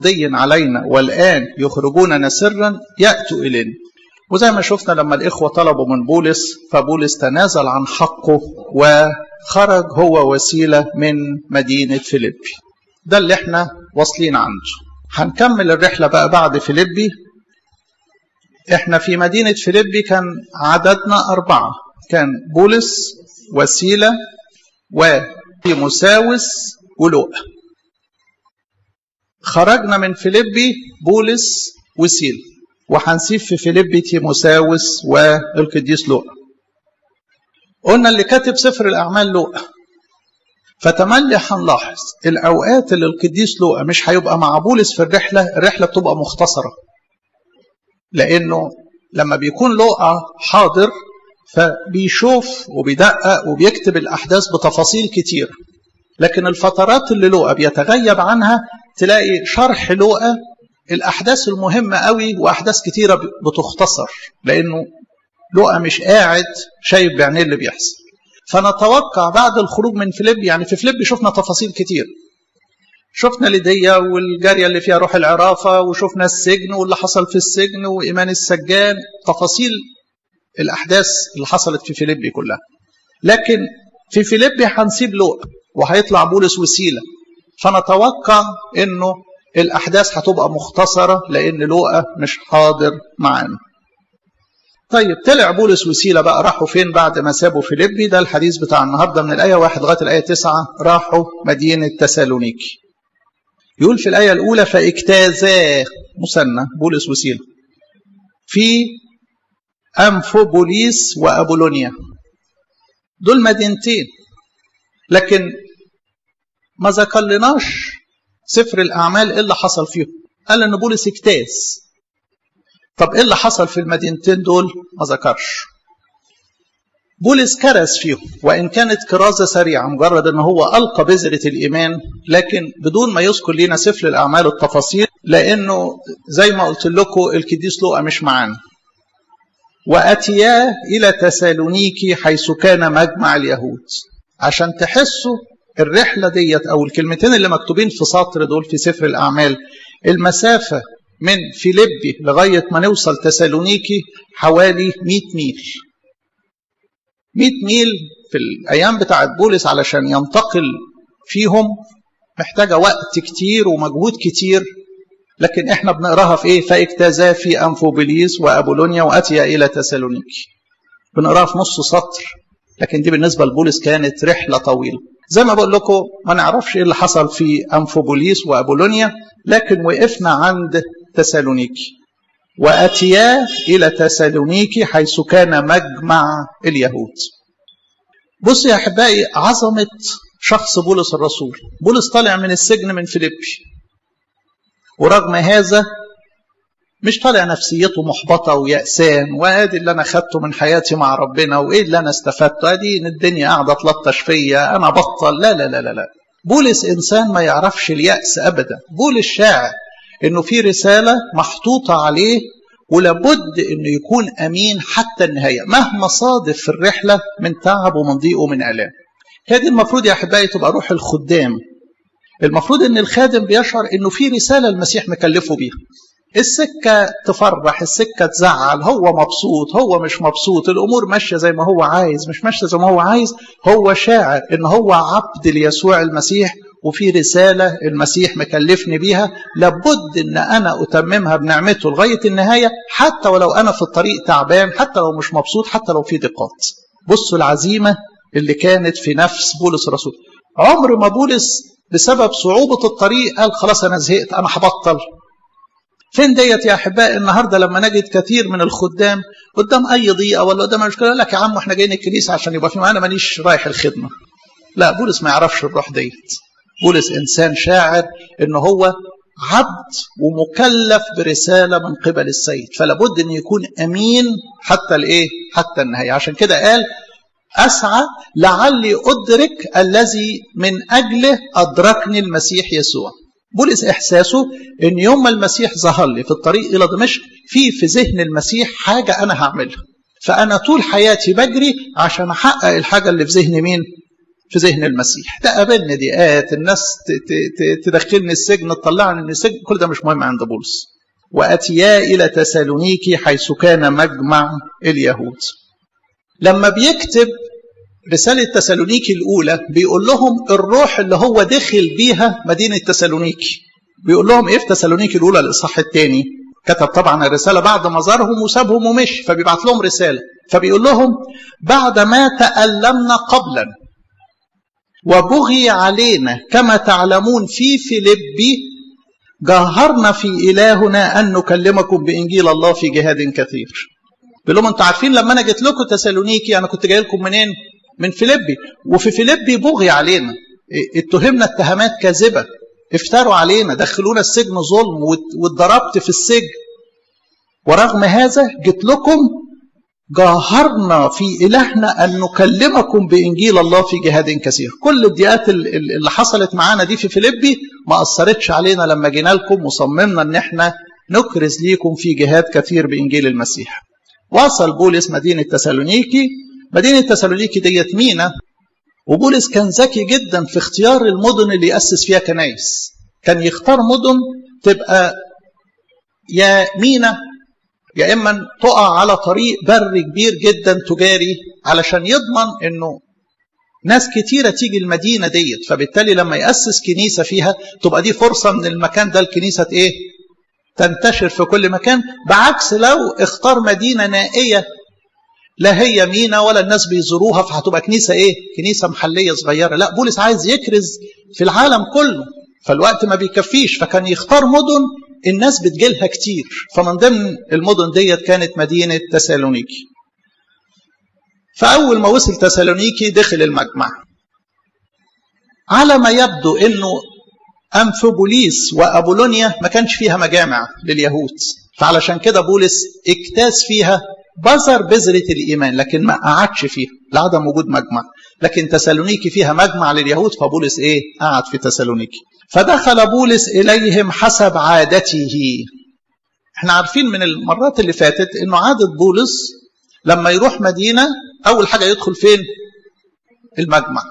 ضي علينا والآن يخرجوننا سرا يأتوا إلينا وزي ما شفنا لما الإخوة طلبوا من بولس فبولس تنازل عن حقه وخرج هو وسيلة من مدينة فيليبي ده اللي احنا واصلين عنده هنكمل الرحلة بقى بعد فيليبي احنا في مدينة فيليبي كان عددنا أربعة كان بولس وسيلة وتيموساوس ولوقا خرجنا من فيليبي بولس وسيلة وهنسيب في فيليبي تيموساوس والقديس لوقا قلنا اللي كاتب سفر الأعمال لوقا فتملي هنلاحظ الأوقات اللي القديس لوقا مش هيبقى مع بولس في الرحلة الرحلة بتبقى مختصرة لأنه لما بيكون لوقا حاضر فبيشوف وبيدقق وبيكتب الأحداث بتفاصيل كتير لكن الفترات اللي لوقا بيتغيب عنها تلاقي شرح لوقا الأحداث المهمة قوي وأحداث كتيرة بتختصر لأنه لوقا مش قاعد شايف بعينيه اللي بيحصل فنتوقع بعد الخروج من فيليب يعني في فيليب شفنا تفاصيل كتير شفنا ليديا والجارية اللي فيها روح العرافة وشفنا السجن واللي حصل في السجن وإيمان السجان تفاصيل الأحداث اللي حصلت في فيليبي كلها لكن في فيليبي هنسيب لوقا وهيطلع بولس وسيلة فنتوقع انه الأحداث هتبقى مختصرة لأن لوقا مش حاضر معانا طيب طلع بولس وسيلة بقى راحوا فين بعد ما سابوا فيليبي ده الحديث بتاع النهاردة من الآية واحد لغاية الآية تسعة راحوا مدينة تسالونيكي يقول في الآية الأولى فاجتازا مثنى بولس وسيلة في أنفوبوليس وأبولونيا دول مدينتين لكن ما ذكرلناش سفر الأعمال إيه اللي حصل فيهم قال إن بولس اجتاز طب إيه اللي حصل في المدينتين دول ما ذكرش بولس كرز فيهم وإن كانت كرازة سريعة مجرد أن هو ألقى بذرة الإيمان لكن بدون ما يذكر لنا سفر الأعمال التفاصيل لأنه زي ما قلت لكم الكديس لوقا مش معانا وأتياه إلى تسالونيكي حيث كان مجمع اليهود عشان تحسوا الرحلة ديت أو الكلمتين اللي مكتوبين في سطر دول في سفر الأعمال المسافة من فيليبي لغاية ما نوصل تسالونيكي حوالي 100 ميل 100 ميل في الأيام بتاعت بولس علشان ينتقل فيهم محتاجة وقت كتير ومجهود كتير لكن احنا بنقراها في ايه فاجتازا في انفوبوليس وابولونيا واتي الى تسالونيكي بنقراها في نص سطر لكن دي بالنسبه لبولس كانت رحله طويله زي ما بقول لكم ما نعرفش ايه اللي حصل في انفوبوليس وابولونيا لكن وقفنا عند تسالونيكي واتيا الى تسالونيكي حيث كان مجمع اليهود بص يا احبائي عظمه شخص بولس الرسول بولس طالع من السجن من فيليبي ورغم هذا مش طالع نفسيته محبطة ويأسان وادي اللي أنا خدته من حياتي مع ربنا وإيه اللي أنا استفدته أدي إن الدنيا قاعدة تلطش فيا أنا بطل لا لا لا لا لا بولس إنسان ما يعرفش اليأس أبدا بولس شاعر إنه في رسالة محطوطة عليه ولابد إنه يكون أمين حتى النهاية مهما صادف في الرحلة من تعب ومن ضيق ومن آلام هذه المفروض يا أحبائي تبقى روح الخدام المفروض ان الخادم بيشعر انه في رساله المسيح مكلفه بيها السكه تفرح السكه تزعل هو مبسوط هو مش مبسوط الامور ماشيه زي ما هو عايز مش ماشيه زي ما هو عايز هو شاعر ان هو عبد ليسوع المسيح وفي رساله المسيح مكلفني بيها لابد ان انا اتممها بنعمته لغايه النهايه حتى ولو انا في الطريق تعبان حتى لو مش مبسوط حتى لو في ضيقات بصوا العزيمه اللي كانت في نفس بولس الرسول عمر ما بولس بسبب صعوبة الطريق قال خلاص أنا زهقت أنا هبطل فين ديت يا أحبائي النهاردة لما نجد كثير من الخدام قدام أي ضيقة ولا قدام مشكلة يقول لك يا عم احنا جايين الكنيسة عشان يبقى في معانا مانيش رايح الخدمة لا بولس ما يعرفش الروح ديت بولس إنسان شاعر إن هو عبد ومكلف برسالة من قبل السيد فلا بد أن يكون أمين حتى الإيه حتى النهاية عشان كده قال أسعى لعلي أدرك الذي من أجله أدركني المسيح يسوع بولس إحساسه أن يوم ما المسيح ظهر لي في الطريق إلى دمشق في في ذهن المسيح حاجة أنا هعملها فأنا طول حياتي بجري عشان أحقق الحاجة اللي في ذهن مين في ذهن المسيح ده قابلني ضيقات الناس تدخلني السجن تطلعني من السجن كل ده مش مهم عند بولس واتيا الى تسالونيكي حيث كان مجمع اليهود لما بيكتب رسالة تسالونيكي الأولى بيقول لهم الروح اللي هو دخل بيها مدينة تسالونيكي بيقول لهم إيه في تسالونيكي الأولى الإصحاح الثاني كتب طبعا الرسالة بعد ما زارهم وسابهم ومشي فبيبعت لهم رسالة فبيقول لهم بعد ما تألمنا قبلا وبغي علينا كما تعلمون في فيلبي جاهرنا في إلهنا أن نكلمكم بإنجيل الله في جهاد كثير بيقول لهم انتوا عارفين لما انا جيت لكم تسالونيكي انا كنت جاي لكم منين؟ من فيلبي وفي فيلبي بغي علينا اتهمنا اتهامات كاذبه افتروا علينا دخلونا السجن ظلم واتضربت في السجن ورغم هذا جيت لكم جاهرنا في إلهنا أن نكلمكم بإنجيل الله في جهاد كثير كل الضيقات اللي حصلت معانا دي في فيلبي ما أثرتش علينا لما جينا لكم وصممنا أن احنا نكرز ليكم في جهاد كثير بإنجيل المسيح وصل بولس مدينة تسالونيكي مدينة تسالونيكي ديت مينا وبولس كان ذكي جدا في اختيار المدن اللي يأسس فيها كنايس كان يختار مدن تبقى يا مينا يا اما تقع على طريق بر كبير جدا تجاري علشان يضمن انه ناس كتيرة تيجي المدينة ديت فبالتالي لما يأسس كنيسة فيها تبقى دي فرصة من المكان ده الكنيسة ايه تنتشر في كل مكان بعكس لو اختار مدينة نائية لا هي مينا ولا الناس بيزوروها فهتبقى كنيسة ايه كنيسة محلية صغيرة لا بولس عايز يكرز في العالم كله فالوقت ما بيكفيش فكان يختار مدن الناس بتجيلها كتير فمن ضمن المدن ديت كانت مدينة تسالونيكي فأول ما وصل تسالونيكي دخل المجمع على ما يبدو انه أنفبوليس وأبولونيا ما كانش فيها مجامع لليهود فعلشان كده بولس اجتاز فيها بذر بذرة الإيمان لكن ما قعدش فيها لعدم وجود مجمع لكن تسالونيكي فيها مجمع لليهود فبولس إيه قعد في تسالونيكي فدخل بولس إليهم حسب عادته احنا عارفين من المرات اللي فاتت انه عادة بولس لما يروح مدينة أول حاجة يدخل فين المجمع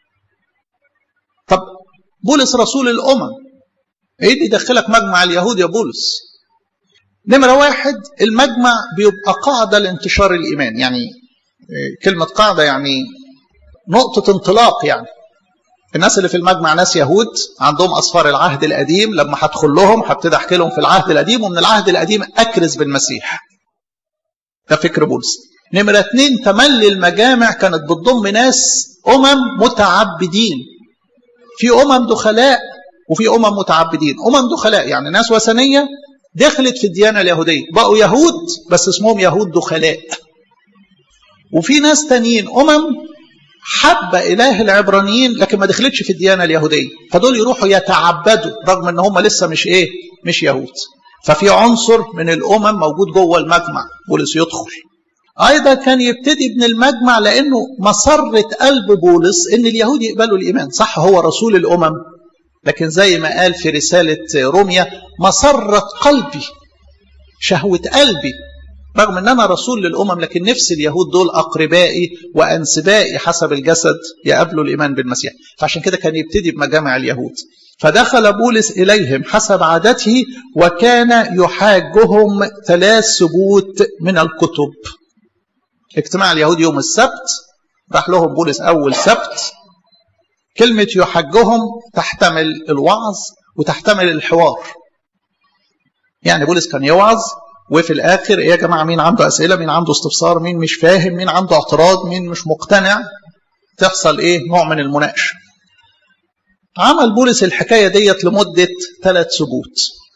طب بولس رسول الأمم ايه اللي يدخلك مجمع اليهود يا بولس نمرة واحد المجمع بيبقى قاعدة لانتشار الإيمان يعني كلمة قاعدة يعني نقطة انطلاق يعني الناس اللي في المجمع ناس يهود عندهم أصفار العهد القديم لما هدخل لهم هبتدي أحكي لهم في العهد القديم ومن العهد القديم أكرز بالمسيح ده فكر بولس نمرة اتنين تملي المجامع كانت بتضم ناس أمم متعبدين في أمم دخلاء وفي أمم متعبدين أمم دخلاء يعني ناس وثنية دخلت في الديانة اليهودية بقوا يهود بس اسمهم يهود دخلاء وفي ناس تانيين أمم حب إله العبرانيين لكن ما دخلتش في الديانة اليهودية فدول يروحوا يتعبدوا رغم ان هم لسه مش ايه مش يهود ففي عنصر من الأمم موجود جوه المجمع بولس يدخل أيضا كان يبتدي من المجمع لأنه مسرة قلب بولس إن اليهود يقبلوا الإيمان صح هو رسول الأمم لكن زي ما قال في رسالة روميا مسرة قلبي شهوة قلبي رغم ان انا رسول للامم لكن نفس اليهود دول اقربائي وانسبائي حسب الجسد يقبلوا الايمان بالمسيح فعشان كده كان يبتدي بمجامع اليهود فدخل بولس اليهم حسب عادته وكان يحاجهم ثلاث سبوت من الكتب اجتماع اليهود يوم السبت راح لهم بولس اول سبت كلمة يحجهم تحتمل الوعظ وتحتمل الحوار يعني بولس كان يوعظ وفي الاخر ايه يا جماعه مين عنده اسئله مين عنده استفسار مين مش فاهم مين عنده اعتراض مين مش مقتنع تحصل ايه نوع من المناقشه عمل بولس الحكايه ديت لمده ثلاث سبوت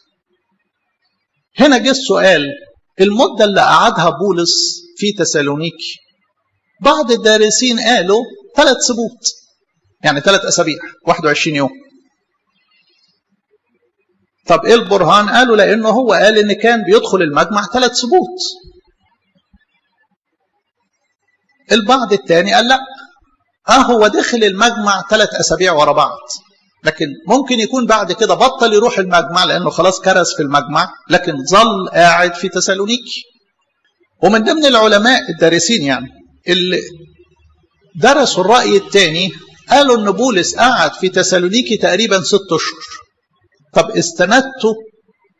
هنا جه السؤال المده اللي قعدها بولس في تسالونيكي بعض الدارسين قالوا ثلاث سبوت يعني ثلاث اسابيع 21 يوم طب ايه البرهان قالوا لانه هو قال ان كان بيدخل المجمع ثلاث سبوت البعض الثاني قال لا اه هو دخل المجمع ثلاث اسابيع ورا بعض لكن ممكن يكون بعد كده بطل يروح المجمع لانه خلاص كرز في المجمع لكن ظل قاعد في تسالونيكي ومن ضمن العلماء الدارسين يعني اللي درسوا الراي الثاني قالوا ان بولس قعد في تسالونيكي تقريبا ست اشهر طب استندتوا